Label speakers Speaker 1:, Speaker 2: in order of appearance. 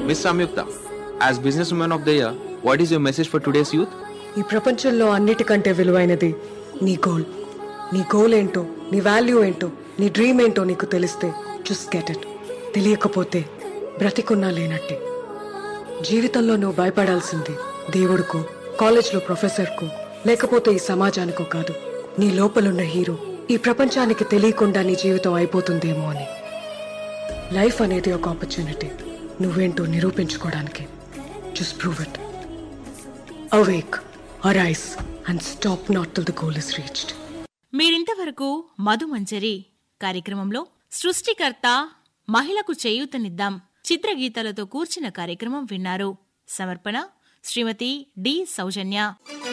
Speaker 1: Miss Samyukta, as Businesswoman of the Year, what is your message for today's youth?
Speaker 2: ఈ ప్రపంచంలో అన్నిటికంటే విలువైనది నీ గోల్ నీ గోల్ ఏంటో నీ వాల్యూ ఏంటో నీ డ్రీమ్ ఏంటో నీకు తెలిస్తే జస్ట్ గెట్ ఇట్ తెలియకపోతే బ్రతికున్నా లేనట్టే జీవితంలో నువ్వు భయపడాల్సింది దేవుడికో కాలేజ్లో ప్రొఫెసర్కో లేకపోతే ఈ సమాజానికో కాదు నీ లోపలున్న హీరో ఈ ప్రపంచానికి తెలియకుండా నీ జీవితం అయిపోతుందేమో అని లైఫ్ అనేది ఒక ఆపర్చునిటీ నువ్వేంటో నిరూపించుకోవడానికి just prove it Awake, arise, and stop not till the goal is reached.
Speaker 3: మీరింతవరకు మధుమంజరి కార్యక్రమంలో సృష్టికర్త మహిళకు చేయూతనిద్దాం చిత్రగీతాలతో కూర్చిన కార్యక్రమం విన్నారు సమర్పణ శ్రీమతి డి సౌజన్య